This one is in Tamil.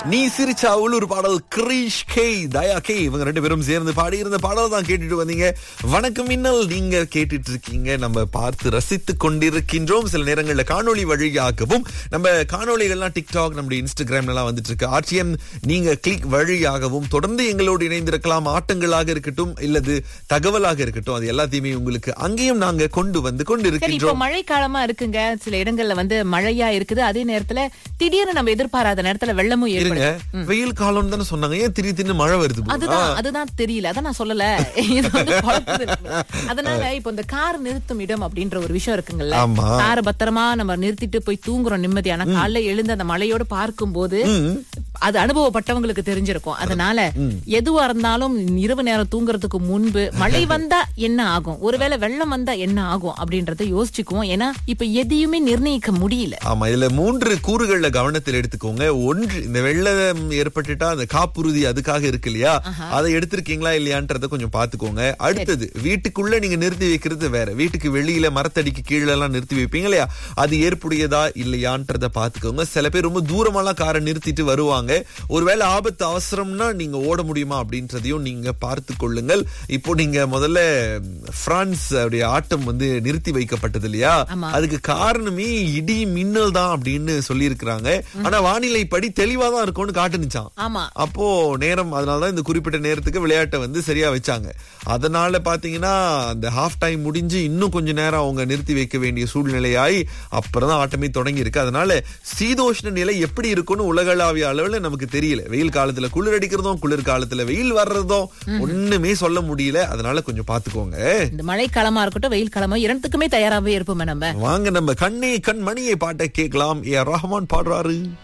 நீ சிரிச்சா உள்ளூர் பாடல் கிரீஷ் கே தயா கே இவங்க ரெண்டு பேரும் சேர்ந்து பாடி இருந்த பாடல் தான் கேட்டுட்டு வந்தீங்க வணக்கம் மின்னல் நீங்க கேட்டுட்டு இருக்கீங்க நம்ம பார்த்து ரசித்து கொண்டிருக்கின்றோம் சில நேரங்களில் காணொளி வழியாகவும் நம்ம காணொளிகள்லாம் டிக்டாக் நம்முடைய இன்ஸ்டாகிராம்ல எல்லாம் வந்துட்டு இருக்கு ஆர்டிஎம் நீங்க கிளிக் வழியாகவும் தொடர்ந்து எங்களோடு இணைந்திருக்கலாம் ஆட்டங்களாக இருக்கட்டும் இல்லது தகவலாக இருக்கட்டும் அது எல்லாத்தையுமே உங்களுக்கு அங்கேயும் நாங்க கொண்டு வந்து சரி இப்போ கொண்டிருக்கின்றோம் மழை காலமா இருக்குங்க சில இடங்கள்ல வந்து மழையா இருக்குது அதே நேரத்துல திடீர்னு நம்ம எதிர்பாராத நேரத்துல வெள்ளமும் இருங்க ஏற்படும் வெயில் காலம் தானே சொன்னாங்க ஏன் திடீர் திடீர்னு மழை வருது போல? அதுதான் அதுதான் தெரியல அதான் நான் சொல்லல இது வந்து குழப்புது இருக்கு. அதனால இப்போ இந்த கார் நிறுத்தும் இடம் அப்படின்ற ஒரு விஷயம் இருக்குங்கல்ல ஆமா. காரை பத்திரமா நம்ம நிறுத்திட்டு போய் தூங்குறோம் நிம்மதியான காலைல எழுந்து அந்த மழையோட பார்க்கும் போது அது அனுபவப்பட்டவங்களுக்கு தெரிஞ்சிருக்கும் அதனால எதுவா இருந்தாலும் இரவு நேரம் தூங்குறதுக்கு முன்பு மழை வந்தா என்ன ஆகும் ஒருவேளை வெள்ளம் வந்தா என்ன ஆகும் அப்படின்றத யோசிச்சுக்குவோம் ஏன்னா இப்ப எதையுமே நிர்ணயிக்க முடியல ஆமா இதுல மூன்று கூறுகள்ல கவனத்தில் எடுத்துக்கோங்க ஒன்று இந்த வெள்ளம் ஏற்பட்டுட்டா அந்த காப்புறுதி அதுக்காக இருக்கு இல்லையா அதை எடுத்திருக்கீங்களா இல்லையான்றத கொஞ்சம் பாத்துக்கோங்க அடுத்தது வீட்டுக்குள்ள நீங்க நிறுத்தி வைக்கிறது வேற வீட்டுக்கு வெளியில மரத்தடிக்கு கீழே எல்லாம் நிறுத்தி வைப்பீங்க இல்லையா அது ஏற்புடையதா இல்லையான்றத பாத்துக்கோங்க சில பேர் ரொம்ப தூரமெல்லாம் காரை நிறுத்திட்டு வருவாங்க ஒருவேளை ஆபத்து அவசரம்னா நீங்க ஓட முடியுமா அப்படின்றதையும் நீங்க பார்த்து கொள்ளுங்கள் இப்போ நீங்க முதல்ல பிரான்ஸ் உடைய ஆட்டம் வந்து நிறுத்தி வைக்கப்பட்டது இல்லையா ஆமா. அதுக்கு காரணமே இடி மின்னல் தான் அப்படின்னு சொல்லியிருக்கிறாங்க ஆனா வானிலை படி தெளிவா தான் இருக்கும்னு காட்டுனுச்சான் ஆமா அப்போ நேரம் அதனாலதான் இந்த குறிப்பிட்ட நேரத்துக்கு விளையாட்டை வந்து சரியா வச்சாங்க அதனால பாத்தீங்கன்னா அந்த ஹாஃப் டைம் முடிஞ்சு இன்னும் கொஞ்ச நேரம் அவங்க நிறுத்தி வைக்க வேண்டிய சூழ்நிலையாய் அப்புறம் தான் ஆட்டமே தொடங்கி இருக்கு அதனால சீதோஷ்ண நிலை எப்படி இருக்கும்னு உலகளாவிய அளவுல நமக்கு தெரியல வெயில் காலத்துல குளிர் அடிக்கிறதும் குளிர் காலத்துல வெயில் வர்றதும் ஒண்ணுமே சொல்ல முடியல அதனால கொஞ்சம் பாத்துக்கோங்க இந்த மழை காலமா இருக்கட்டும் வெயில் காலமா இரண்டுக்குமே தயாராகவே இருப்போமே நம்ம வாங்க நம்ம கண்ணே கண் மணியை பாட்டை கேட்கலாம் ஏ ரஹ்மான் பாடுறாரு